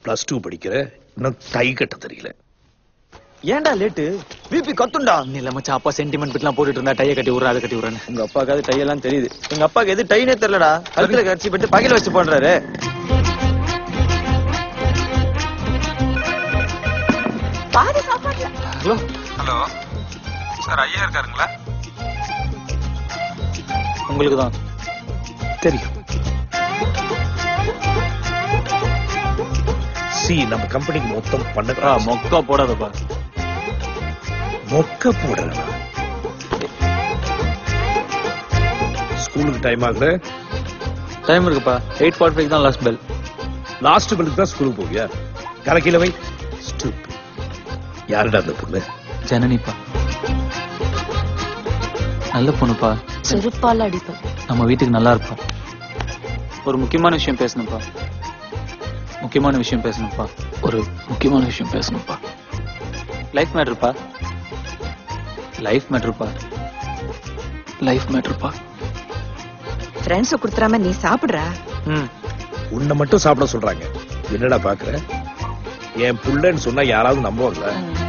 Plus two படிக்கிற இன்னும் கை கட்ட தெரியல ஏன்டா லேட்டு பிபி கத்துண்டா இல்ல மச்சான் அப்பா சென்டிமெண்ட் பிட்லாம் போட்டுட்டு இருந்தா டைய கட்டி விடுறா அதை கட்டி விடுறேன்னு உங்க அப்பாக்காவது டை எல்லாம் தெரியுது எங்க அப்பாக்கு எது டைனே தெரியலடா கழுத்துல கடிச்சு போட்டு பகையில வச்சு போடுறாரு பாதி சாப்பாடுல ஹலோ ஹலோ சார் ஐயா இருக்காருங்களா உங்களுக்கு தான் தெரியும் சி நம்ம கம்பெனிக்கு மொத்தம் ஆ, பண்ண மொக்கா போடாதப்பா மொக்க போடுறா ஸ்கூலுக்கு டைம் ஆகுது டைம் இருக்குப்பா எயிட் ஃபார்ட்டி ஃபைவ் தான் லாஸ்ட் பெல் லாஸ்ட் பெல்லுக்கு தான் ஸ்கூலுக்கு போவியா கலக்கில வை Stupid. யாருடா அந்த பொண்ணு ஜனனிப்பா நல்ல பொண்ணுப்பா செருப்பால அடிப்பேன் நம்ம வீட்டுக்கு நல்லா இருப்பா ஒரு முக்கியமான விஷயம் பேசணும்ப்பா முக்கியமான விஷயம் பேசணும்ப்பா ஒரு முக்கியமான விஷயம் பேசணும்ப்பா லைஃப் மேட்ருப்பா லைஃப் மேட்ருப்பா லைஃப் மேட்ருப்பா ஃப்ரெண்ட்ஸ் கொடுத்துறாம நீ சாப்பிடுறா ம் உன்னை மட்டும் சாப்பிட சொல்றாங்க என்னடா பாக்குற என் புள்ளன்னு சொன்னா யாராவது நம்புவாங்களா ம்.